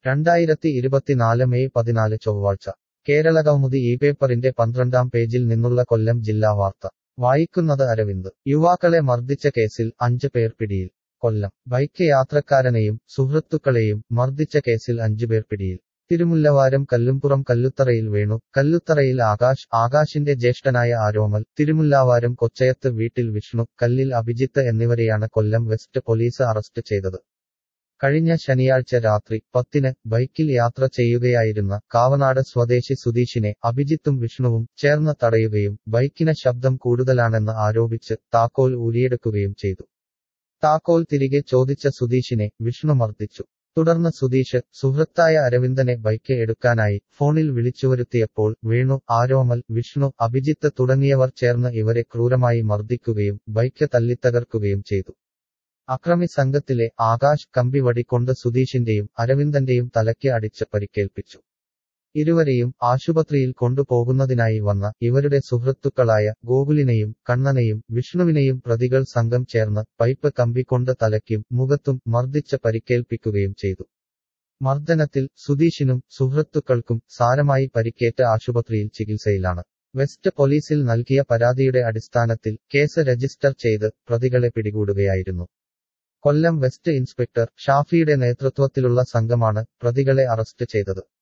രണ്ടായിരത്തി ഇരുപത്തിനാല് മെയ് പതിനാല് ചൊവ്വാഴ്ച കേരള കൗമുദി ഈ പേപ്പറിന്റെ പന്ത്രണ്ടാം പേജിൽ നിന്നുള്ള കൊല്ലം ജില്ലാ വാർത്ത വായിക്കുന്നത് അരവിന്ദ് യുവാക്കളെ മർദ്ദിച്ച കേസിൽ അഞ്ച് പേർ പിടിയിൽ കൊല്ലം ബൈക്ക് യാത്രക്കാരനെയും സുഹൃത്തുക്കളെയും മർദ്ദിച്ച കേസിൽ അഞ്ചുപേർ പിടിയിൽ തിരുമുല്ലവാരം കല്ലുംപുറം കല്ലുത്തറയിൽ വേണു കല്ലുത്തറയിൽ ആകാശ് ആകാശിന്റെ ജ്യേഷ്ഠനായ ആരോമൽ തിരുമുല്ലാവാരം കൊച്ചയത്ത് വീട്ടിൽ വിഷ്ണു കല്ലിൽ അഭിജിത്ത് എന്നിവരെയാണ് കൊല്ലം വെസ്റ്റ് പോലീസ് അറസ്റ്റ് ചെയ്തത് കഴിഞ്ഞ ശനിയാഴ്ച രാത്രി പത്തിന് ബൈക്കിൽ യാത്ര ചെയ്യുകയായിരുന്ന കാവനാട് സ്വദേശി സുധീഷിനെ അഭിജിത്തും വിഷ്ണുവും ചേർന്ന് തടയുകയും ബൈക്കിന് ശബ്ദം കൂടുതലാണെന്ന് ആരോപിച്ച് താക്കോൽ ഊരിയെടുക്കുകയും ചെയ്തു താക്കോൽ തിരികെ ചോദിച്ച സുധീഷിനെ വിഷ്ണു മർദ്ദിച്ചു തുടർന്ന് സുധീഷ് സുഹൃത്തായ അരവിന്ദനെ ബൈക്ക് എടുക്കാനായി ഫോണിൽ വിളിച്ചുവരുത്തിയപ്പോൾ വേണു ആരോമൽ വിഷ്ണു അഭിജിത്ത് തുടങ്ങിയവർ ചേർന്ന് ഇവരെ ക്രൂരമായി മർദ്ദിക്കുകയും ബൈക്ക് തല്ലിത്തകർക്കുകയും ചെയ്തു അക്രമി സംഘത്തിലെ ആകാശ് കമ്പിവടി കൊണ്ട് സുധീഷിന്റെയും അരവിന്ദന്റെയും തലയ്ക്ക് അടിച്ച് പരിക്കേൽപ്പിച്ചു ഇരുവരെയും ആശുപത്രിയിൽ കൊണ്ടുപോകുന്നതിനായി വന്ന ഇവരുടെ സുഹൃത്തുക്കളായ ഗോകുലിനെയും കണ്ണനെയും വിഷ്ണുവിനെയും പ്രതികൾ സംഘം ചേർന്ന് പൈപ്പ് കമ്പി കൊണ്ട് തലയ്ക്കും മുഖത്തും മർദ്ദിച്ച് പരിക്കേൽപ്പിക്കുകയും ചെയ്തു മർദ്ദനത്തിൽ സുധീഷിനും സുഹൃത്തുക്കൾക്കും സാരമായി പരിക്കേറ്റ ആശുപത്രിയിൽ ചികിത്സയിലാണ് വെസ്റ്റ് പോലീസിൽ നൽകിയ പരാതിയുടെ അടിസ്ഥാനത്തിൽ കേസ് രജിസ്റ്റർ ചെയ്ത് പ്രതികളെ പിടികൂടുകയായിരുന്നു കൊല്ലം വെസ്റ്റ് ഇൻസ്പെക്ടർ ഷാഫിയുടെ നേതൃത്വത്തിലുള്ള സംഘമാണ് പ്രതികളെ അറസ്റ്റ് ചെയ്തത്